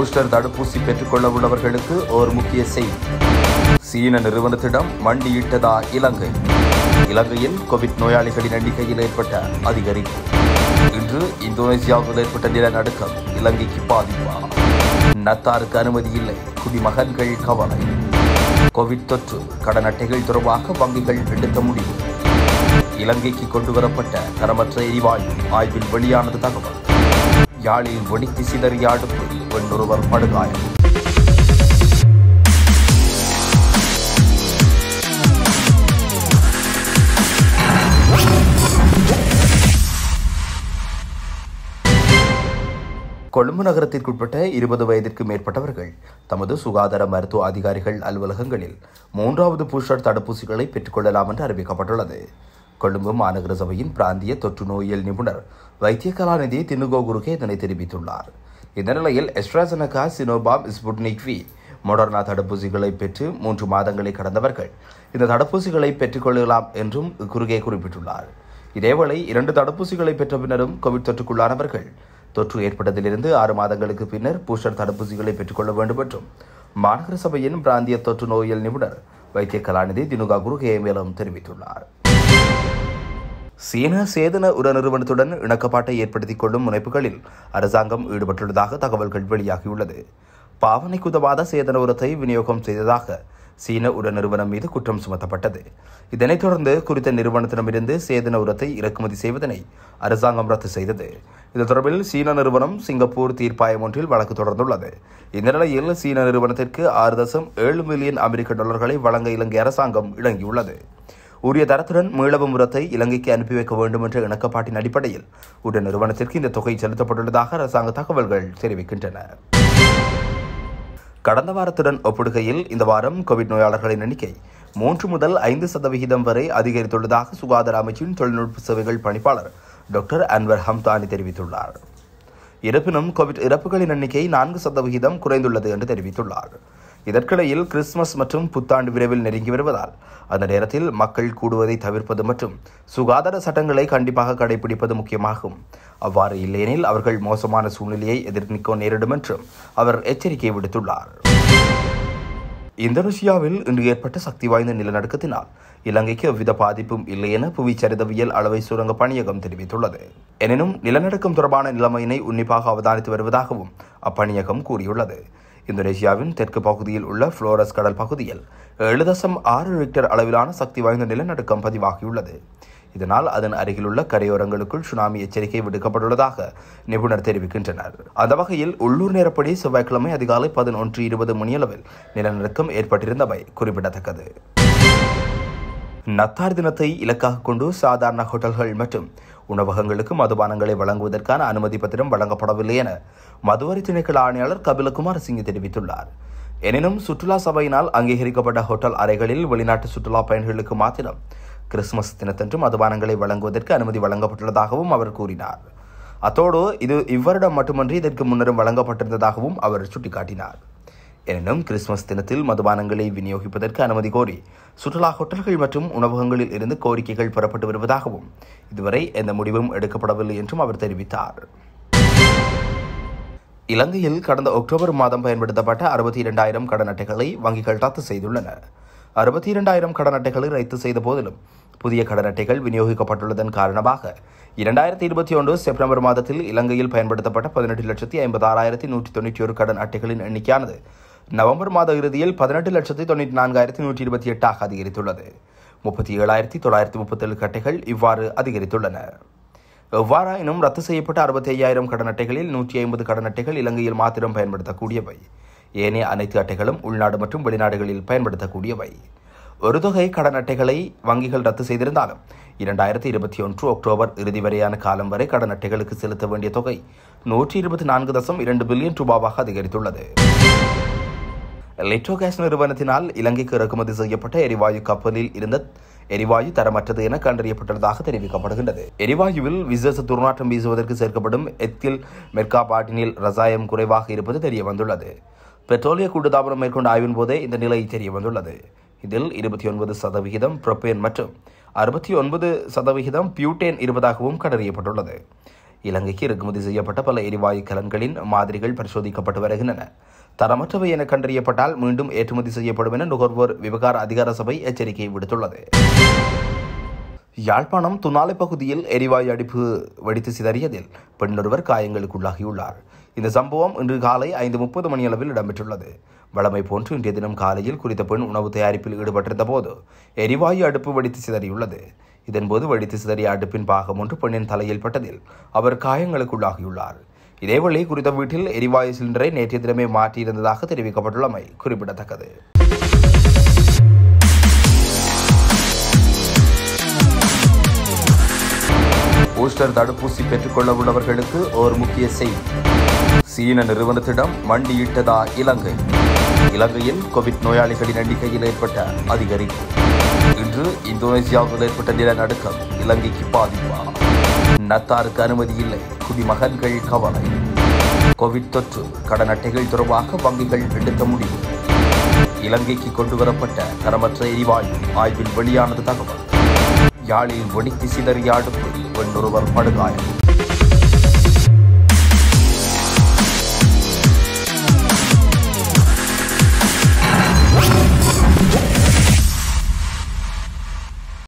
booster தடுப்பூசி பெற்றுக்கொள்ள உள்ளவர்களுக்கு ஒரு முக்கிய செய்தி சீன நிறுவனத்திடம் மண்டியிட்டதா இலங்கை இலங்கையில் கோவிட் நோயாளிகளின் எண்ணிக்கையில் ஏற்பட்ட அதிகரிப்பு இன்று இந்தோனேசியாவில் ஏற்பட்ட நிலநடுக்கம் இலங்கைக்கு பாதிப்பா நத்தாருக்கு அனுமதி இல்லை குடிமகன்கள் கவலை கோவிட் தொற்று கடன் அட்டைகள் தொடர்பாக வங்கிகள் எடுத்த முடிவு இலங்கைக்கு கொண்டுவரப்பட்ட தரமற்ற எரிவாயு ஆய்வில் வெளியானது தகவல் யாழில் வெடித்து சிதறிய அடுப்பு பெண்ணொருவர் படுகாயம் கொழும்பு நகரத்திற்குட்பட்ட இருபது வயதிற்கு மேற்பட்டவர்கள் தமது சுகாதார மருத்துவ அதிகாரிகள் அலுவலகங்களில் மூன்றாவது பூஸ்டர் தடுப்பூசிகளை பெற்றுக்கொள்ளலாம் என்று அறிவிக்கப்பட்டுள்ளது கொழும்பு மாநகர சபையின் பிராந்திய தொற்று நோயியல் நிபுணர் வைத்திய கலாநிதி தினுகோ குருகே இதனை தெரிவித்துள்ளார் இந்த நிலையில் AstraZeneca Sinopharm Sputnik V Moderna தடுப்பூசிகளை பெற்று மூன்று மாதங்களை கடந்தவர்கள் இந்த தடுப்பூசிகளை பெற்றுக்கொள்ளலாம் என்றும் குருகே குறிப்பிட்டுள்ளார் இதேவேளை இரண்டு தடுப்பூசிகளை பெற்ற பின்னரும் கோவிட் தொற்றுக்குள்ளானவர்கள் தொற்று ஏற்பட்டதிலிருந்து ஆறு மாதங்களுக்கு பின்னர் பூஸ்டர் தடுப்பூசிகளை பெற்றுக்கொள்ள வேண்டும் என்றும் மாநகர சபையின் பிராந்திய தொற்று நோயியல் நிபுணர் வைத்திய கலாநிதி தினுகா குருகே மேலும் தெரிவித்துள்ளார் சீன சேதன உர நிறுவனத்துடன் இணக்கப்பாட்டை ஏற்படுத்திக் கொள்ளும் முனைப்புகளில் அரசாங்கம் ஈடுபட்டுள்ளதாக தகவல்கள் வெளியாகியுள்ளது பாவனைக்கு உதவாத சேதன உரத்தை விநியோகம் செய்ததாக சீன உர நிறுவனம் மீது குற்றம் சுமத்தப்பட்டது இதனைத் தொடர்ந்து குறித்த நிறுவனத்திடமிருந்து சேதன உரத்தை இறக்குமதி செய்வதனை அரசாங்கம் ரத்து செய்தது இது தொடர்பில் சீன நிறுவனம் சிங்கப்பூர் தீர்ப்பாயம் ஒன்றில் வழக்கு தொடர்ந்துள்ளது இந்த நிலையில் சீன நிறுவனத்திற்கு ஆறு தசம் ஏழு மில்லியன் அமெரிக்க டாலர்களை வழங்க இலங்கை அரசாங்கம் இணங்கியுள்ளது உரிய தரத்துடன் மீளவும் உரத்தை இலங்கைக்கு அனுப்பி வைக்க வேண்டும் என்ற இணக்கப்பாட்டின் அடிப்படையில் உடைய நிறுவனத்திற்கு இந்த தொகை செலுத்தப்பட்டுள்ளதாக அரசாங்க தகவல்கள் தெரிவிக்கின்றன கடந்த வாரத்துடன் ஒப்பிடுகையில் இந்த வாரம் கோவிட் நோயாளர்களின் எண்ணிக்கை மூன்று முதல் ஐந்து சதவிகிதம் வரை அதிகரித்துள்ளதாக சுகாதார அமைச்சின் தொழில்நுட்ப சேவைகள் பணிப்பாளர் டாக்டர் அன்வர் ஹம்தானி தெரிவித்துள்ளார் இருப்பினும் கோவிட் இறப்புகளின் எண்ணிக்கை நான்கு சதவிகிதம் குறைந்துள்ளது என்று தெரிவித்துள்ளார் இதற்கிடையில் கிறிஸ்துமஸ் மற்றும் புத்தாண்டு விரைவில் நெருங்கி வருவதால் அந்த நேரத்தில் மக்கள் கூடுவதை தவிர்ப்பது மற்றும் சுகாதார சட்டங்களை கண்டிப்பாக கடைபிடிப்பது முக்கியமாகும் அவ்வாறு இல்லையெனில் அவர்கள் மோசமான சூழ்நிலையை எதிர்நீக்க நேரிடும் என்றும் அவர் எச்சரிக்கை விடுத்துள்ளார் இந்தோனேசியாவில் இன்று ஏற்பட்ட சக்தி வாய்ந்த நிலநடுக்கத்தினால் இலங்கைக்கு எவ்வித பாதிப்பும் இல்லை என புவிச்சரிதவியல் அளவை சுரங்க பணியகம் தெரிவித்துள்ளது எனினும் நிலநடுக்கம் தொடர்பான நிலைமையினை உன்னிப்பாக அவதானித்து வருவதாகவும் அப்பணியகம் கூறியுள்ளது இந்தோனேசியாவின் தெற்கு பகுதியில் உள்ள புளோரஸ் கடல் பகுதியில் ஏழு தசம் ஆறு ரிக்டர் அளவிலான சக்தி வாய்ந்த நிலநடுக்கம் பதிவாகியுள்ளது இதனால் அதன் அருகிலுள்ள கரையோரங்களுக்குள் சுனாமி எச்சரிக்கை விடுக்கப்பட்டுள்ளதாக நிபுணர் தெரிவிக்கின்றனர் அந்த வகையில் உள்ளூர் நேரப்படி செவ்வாய்க்கிழமை அதிகாலை பதினொன்று இருபது மணியளவில் நிலநடுக்கம் ஏற்பட்டிருந்தவை குறிப்பிடத்தக்கது நத்தார் தினத்தை இலக்காக கொண்டு சாதாரண ஹோட்டல்கள் மற்றும் உணவகங்களுக்கு மதுபானங்களை வழங்குவதற்கான அனுமதி பத்திரம் வழங்கப்படவில்லை என மதுவரி திணைக்கள ஆணையாளர் கபிலகுமார் சிங் தெரிவித்துள்ளார் எனினும் சுற்றுலா சபையினால் அங்கீகரிக்கப்பட்ட ஹோட்டல் அறைகளில் வெளிநாட்டு சுற்றுலா பயணிகளுக்கு மாத்திரம் கிறிஸ்துமஸ் தினத்தன்று மதுபானங்களை வழங்குவதற்கு அனுமதி வழங்கப்பட்டுள்ளதாகவும் அவர் கூறினார் அத்தோடு இது இவ்வருடம் மட்டுமன்றி இதற்கு முன்னரும் வழங்கப்பட்டிருந்ததாகவும் அவர் சுட்டிக்காட்டினார் எனினும் கிறிஸ்துமஸ் தினத்தில் மதுபானங்களை விநியோகிப்பதற்கு அனுமதி கோரி சுற்றுலா ஹோட்டல்கள் மற்றும் உணவகங்களில் இருந்து கோரிக்கைகள் பெறப்பட்டு வருவதாகவும் இதுவரை எந்த முடிவும் எடுக்கப்படவில்லை என்றும் அவர் தெரிவித்தார் இலங்கையில் கடந்த அக்டோபர் மாதம் பயன்படுத்தப்பட்ட அறுபத்தி இரண்டாயிரம் கடன் அட்டைகளை வங்கிகள் ரத்து செய்துள்ளன அறுபத்தி இரண்டாயிரம் கடன் அட்டைகளை ரத்து செய்த போதிலும் புதிய கடன் அட்டைகள் விநியோகிக்கப்பட்டுள்ளதன் காரணமாக இரண்டாயிரத்தி இருபத்தி ஒன்று செப்டம்பர் மாதத்தில் இலங்கையில் பயன்படுத்தப்பட்ட பதினெட்டு லட்சத்தி ஐம்பத்தி ஆறாயிரத்தி நூற்றி தொண்ணூற்றி ஒரு கடன் அட்டைகளின் எண்ணிக்கையானது நவம்பர் மாத இறுதியில் பதினெட்டு லட்சத்தி தொண்ணூற்றி நான்காயிரத்தி நூற்றி இருபத்தி எட்டாக அதிகரித்துள்ளது முப்பத்தி ஏழாயிரத்தி தொள்ளாயிரத்தி முப்பத்தேழு கட்டைகள் இவ்வாறு அதிகரித்துள்ளன எவ்வாறாயினும் ரத்து செய்யப்பட்ட அறுபத்தி ஐயாயிரம் கடன் அட்டைகளில் நூற்றி ஐம்பது கடன் அட்டைகள் இலங்கையில் மாத்திரம் பயன்படுத்தக்கூடியவை ஏனைய அனைத்து அட்டைகளும் உள்நாடு மற்றும் வெளிநாடுகளில் பயன்படுத்தக்கூடியவை ஒரு தொகை கடன் அட்டைகளை வங்கிகள் ரத்து செய்திருந்தாலும் இரண்டாயிரத்தி இருபத்தி ஒன்று அக்டோபர் இறுதி வரையான காலம் வரை கடன் அட்டைகளுக்கு செலுத்த வேண்டிய தொகை நூற்றி இருபத்தி நான்கு தசம் இரண்டு பில்லியன் ரூபாவாக அதிகரித்துள்ளது லிட்டோ கேஸ் நிறுவனத்தினால் இலங்கைக்கு இறக்குமதி செய்யப்பட்ட எரிவாயு கப்பலில் இருந்த எரிவாயு தரமற்றது என கண்டறியப்பட்டுள்ளதாக தெரிவிக்கப்படுகின்றது எரிவாயுவில் விசேஷ துர்நாற்றம் வீசுவதற்கு சேர்க்கப்படும் எத்தில் மெர்காபாட்டினில் ரசாயம் குறைவாக இருப்பது தெரிய வந்துள்ளது பெட்ரோலிய கூட்டுத்தாபனம் மேற்கொண்ட ஆய்வின் போதே இந்த நிலை தெரிய வந்துள்ளது இதில் இருபத்தி ஒன்பது சதவிகிதம் புரோப்பேன் மற்றும் அறுபத்தி ஒன்பது சதவிகிதம் பியூட்டேன் இருப்பதாகவும் கண்டறியப்பட்டுள்ளது இலங்கைக்கு இறக்குமதி செய்யப்பட்ட பல எரிவாயு கலன்களின் மாதிரிகள் பரிசோதிக்கப்பட்டு வருகின்றன தரமற்றவை என கண்டறியப்பட்டால் மீண்டும் ஏற்றுமதி செய்யப்படும் என நுகர்வோர் விவகார அதிகார சபை எச்சரிக்கை விடுத்துள்ளது யாழ்ப்பாணம் துணாலை பகுதியில் எரிவாயு அடிப்பு வெடித்து சிதறியதில் பெண்ணொருவர் காயங்களுக்குள்ளாகியுள்ளார் இந்த சம்பவம் இன்று காலை ஐந்து முப்பது மணியளவில் இடம்பெற்றுள்ளது வழமை போன்று இன்றைய தினம் காலையில் குறித்த பெண் உணவு தயாரிப்பில் ஈடுபட்டிருந்த போது எரிவாயு அடுப்பு வெடித்து சிதறியுள்ளது இதன்போது வெடித்து சிதறிய அடுப்பின் பாகம் ஒன்று பெண்ணின் தலையில் பட்டதில் அவர் காயங்களுக்குள்ளாகியுள்ளார் இதேவேளை குறித்த வீட்டில் எரிவாயு சிலிண்டரை நேற்றைய தினமே மாற்றியிருந்ததாக தெரிவிக்கப்பட்டுள்ளமை குறிப்பிடத்தக்கது பூஸ்டர் தடுப்பூசி பெற்றுக்கொள்ள உள்ளவர்களுக்கு ஒரு முக்கிய செய்தி சீன நிறுவனத்திடம் மண்டியிட்டதா இலங்கை இலங்கையில் கோவிட் நோயாளிகளின் எண்ணிக்கையில் ஏற்பட்ட அதிகரிப்பு இன்று இந்தோனேசியாவில் ஏற்பட்ட நிலநடுக்கம் இலங்கைக்கு பாதிப்பா நத்தாருக்கு அனுமதி இல்லை குடிமகன்கள் கவலை கோவிட் தொற்று கடன் அட்டைகள் தொடர்பாக வங்கிகள் எடுத்த முடிவு இலங்கைக்கு கொண்டு வரப்பட்ட தரமற்ற எரிவாயு ஆய்வில் வெளியானது தகவல் யாழில் வெடித்து சிதறிய அடுப்பு பெண்ணொருவர் படுகாயம்